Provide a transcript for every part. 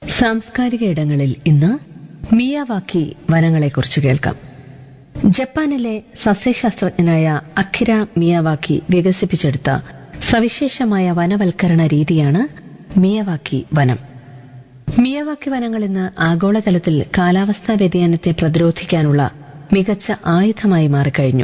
സാംസ്കാരിക ഇടങ്ങളിൽ ഇന്ന് മിയാവാക്കി വനങ്ങളെക്കുറിച്ച് കേൾക്കാം ജപ്പാനിലെ സസ്യശാസ്ത്രജ്ഞനായ അഖിര മിയാവാക്കി വികസിപ്പിച്ചെടുത്ത സവിശേഷമായ വനവൽക്കരണ രീതിയാണ് മിയവാക്കി വനം മിയവാക്കി വനങ്ങൾ ഇന്ന് ആഗോളതലത്തിൽ കാലാവസ്ഥാ വ്യതിയാനത്തെ പ്രതിരോധിക്കാനുള്ള മികച്ച ആയുധമായി മാറിക്കഴിഞ്ഞു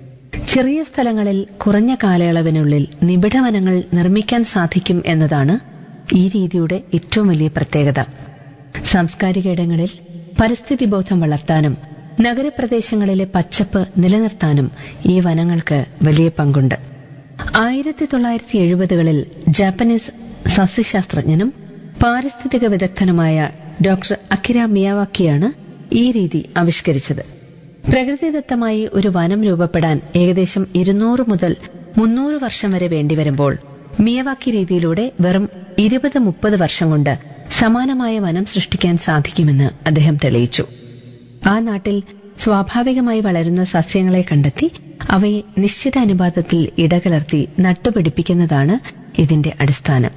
ചെറിയ സ്ഥലങ്ങളിൽ കുറഞ്ഞ കാലയളവിനുള്ളിൽ നിബിഡ വനങ്ങൾ നിർമ്മിക്കാൻ സാധിക്കും എന്നതാണ് ഈ രീതിയുടെ ഏറ്റവും വലിയ പ്രത്യേകത സാംസ്കാരിക ഇടങ്ങളിൽ പരിസ്ഥിതി ബോധം വളർത്താനും നഗരപ്രദേശങ്ങളിലെ പച്ചപ്പ് നിലനിർത്താനും ഈ വനങ്ങൾക്ക് വലിയ പങ്കുണ്ട് ആയിരത്തി തൊള്ളായിരത്തി എഴുപതുകളിൽ ജാപ്പനീസ് സസ്യശാസ്ത്രജ്ഞനും പാരിസ്ഥിതിക വിദഗ്ധനുമായ ഡോക്ടർ അക്കിര മിയാവാക്കിയാണ് ഈ രീതി ആവിഷ്കരിച്ചത് പ്രകൃതിദത്തമായി ഒരു വനം രൂപപ്പെടാൻ ഏകദേശം ഇരുന്നൂറ് മുതൽ മുന്നൂറ് വർഷം വരെ വേണ്ടിവരുമ്പോൾ മിയവാക്കി രീതിയിലൂടെ വെറും ഇരുപത് മുപ്പത് വർഷം കൊണ്ട് സമാനമായ വനം സൃഷ്ടിക്കാൻ സാധിക്കുമെന്ന് അദ്ദേഹം തെളിയിച്ചു ആ നാട്ടിൽ സ്വാഭാവികമായി വളരുന്ന സസ്യങ്ങളെ കണ്ടെത്തി അവയെ നിശ്ചിത അനുപാതത്തിൽ ഇടകലർത്തി നട്ടുപിടിപ്പിക്കുന്നതാണ് ഇതിന്റെ അടിസ്ഥാനം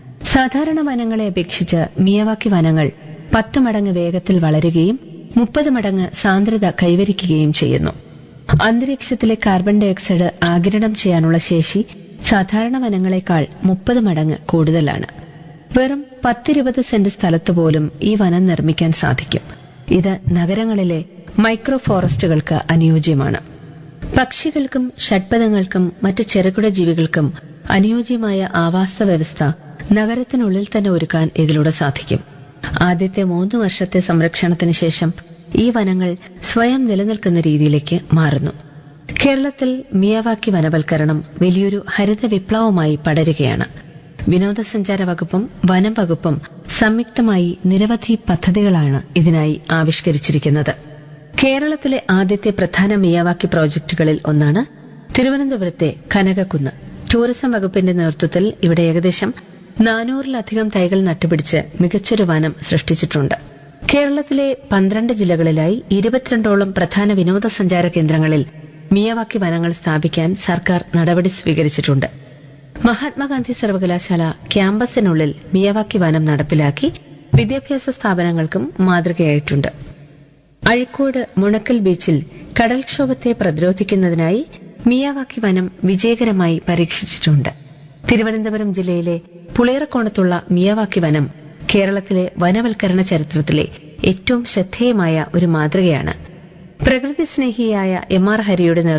സാധാരണ വനങ്ങളെ അപേക്ഷിച്ച് മിയവാക്കി വനങ്ങൾ പത്ത് മടങ്ങ് വേഗത്തിൽ വളരുകയും മുപ്പത് മടങ്ങ് സാന്ദ്രത കൈവരിക്കുകയും ചെയ്യുന്നു അന്തരീക്ഷത്തിലെ കാർബൺ ഡയോക്സൈഡ് ആഗിരണം ചെയ്യാനുള്ള ശേഷി സാധാരണ വനങ്ങളെക്കാൾ മുപ്പത് മടങ്ങ് കൂടുതലാണ് വെറും പത്തിരുപത് സെന്റ് സ്ഥലത്ത് പോലും ഈ വനം നിർമ്മിക്കാൻ സാധിക്കും ഇത് നഗരങ്ങളിലെ മൈക്രോ ഫോറസ്റ്റുകൾക്ക് അനുയോജ്യമാണ് പക്ഷികൾക്കും ഷഡ്പഥങ്ങൾക്കും മറ്റ് ചെറുകിട ജീവികൾക്കും അനുയോജ്യമായ ആവാസ വ്യവസ്ഥ നഗരത്തിനുള്ളിൽ തന്നെ ഒരുക്കാൻ ഇതിലൂടെ സാധിക്കും ആദ്യത്തെ മൂന്ന് വർഷത്തെ സംരക്ഷണത്തിന് ശേഷം ഈ വനങ്ങൾ സ്വയം നിലനിൽക്കുന്ന രീതിയിലേക്ക് മാറുന്നു കേരളത്തിൽ മിയവാക്കി വനവൽക്കരണം വലിയൊരു ഹരിത വിപ്ലവമായി പടരുകയാണ് വിനോദസഞ്ചാര വകുപ്പും വനം വകുപ്പും സംയുക്തമായി നിരവധി പദ്ധതികളാണ് ഇതിനായി ആവിഷ്കരിച്ചിരിക്കുന്നത് കേരളത്തിലെ ആദ്യത്തെ പ്രധാന മിയാവാക്കി പ്രോജക്ടുകളിൽ ഒന്നാണ് തിരുവനന്തപുരത്തെ കനകക്കുന്ന് ടൂറിസം വകുപ്പിന്റെ നേതൃത്വത്തിൽ ഇവിടെ ഏകദേശം നാനൂറിലധികം തൈകൾ നട്ടുപിടിച്ച് മികച്ചൊരു വനം സൃഷ്ടിച്ചിട്ടുണ്ട് കേരളത്തിലെ പന്ത്രണ്ട് ജില്ലകളിലായി ഇരുപത്തിരണ്ടോളം പ്രധാന വിനോദസഞ്ചാര കേന്ദ്രങ്ങളിൽ മിയവാക്കി വനങ്ങൾ സ്ഥാപിക്കാൻ സർക്കാർ നടപടി സ്വീകരിച്ചിട്ടുണ്ട് മഹാത്മാഗാന്ധി സർവകലാശാല ക്യാമ്പസിനുള്ളിൽ മിയവാക്കി വനം നടപ്പിലാക്കി വിദ്യാഭ്യാസ സ്ഥാപനങ്ങൾക്കും മാതൃകയായിട്ടുണ്ട് അഴിക്കോട് മുണക്കൽ ബീച്ചിൽ കടൽക്ഷോഭത്തെ പ്രതിരോധിക്കുന്നതിനായി മിയാവാക്കി വനം വിജയകരമായി പരീക്ഷിച്ചിട്ടുണ്ട് തിരുവനന്തപുരം ജില്ലയിലെ പുളിയറക്കോണത്തുള്ള മിയാവാക്കി വനം കേരളത്തിലെ വനവൽക്കരണ ചരിത്രത്തിലെ ഏറ്റവും ശ്രദ്ധേയമായ ഒരു മാതൃകയാണ് പ്രകൃതി സ്നേഹിയായ എം ആർ ഹരിയുടെ